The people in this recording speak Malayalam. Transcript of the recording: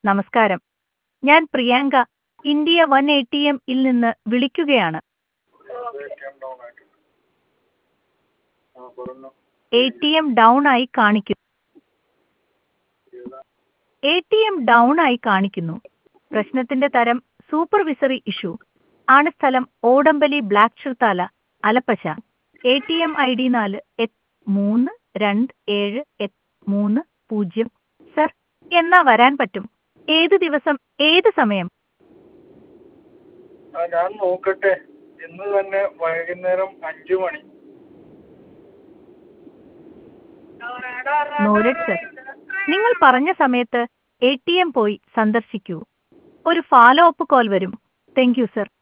നമസ്കാരം ഞാൻ Priyanka India one A T M ഇൽ നിന്ന് വിളിക്കുകയാണ് എ ടി എം ഡൗൺ ആയി കാണിക്കുന്നു എ ടി എം ഡൗൺ ആയി കാണിക്കുന്നു പ്രശ്നത്തിന്റെ തരം സൂപ്പർവിസറി ഇഷ്യൂ ആണ് സ്ഥലം ഓടമ്പലി block Cherthala Alappuzha A T M I D നാല് എട്ട് മൂന്ന് രണ്ട് ഏഴ് എട്ട് മൂന്ന് പൂജ്യം സർ എന്നാ വരാൻ പറ്റും ഏത് ദിവസം ഏത് സമയം ആ ഞാൻ നോക്കട്ടെ ഇന്ന് തന്നെ വൈകുന്നേരം അഞ്ചു മണി നോരഡ് സർ നിങ്ങൾ പറഞ്ഞ സമയത്ത് എ ടി എം പോയി സന്ദർശിക്കൂ ഒരു ഫോളോ അപ്പ് കോൾ വരും താങ്ക് യു സർ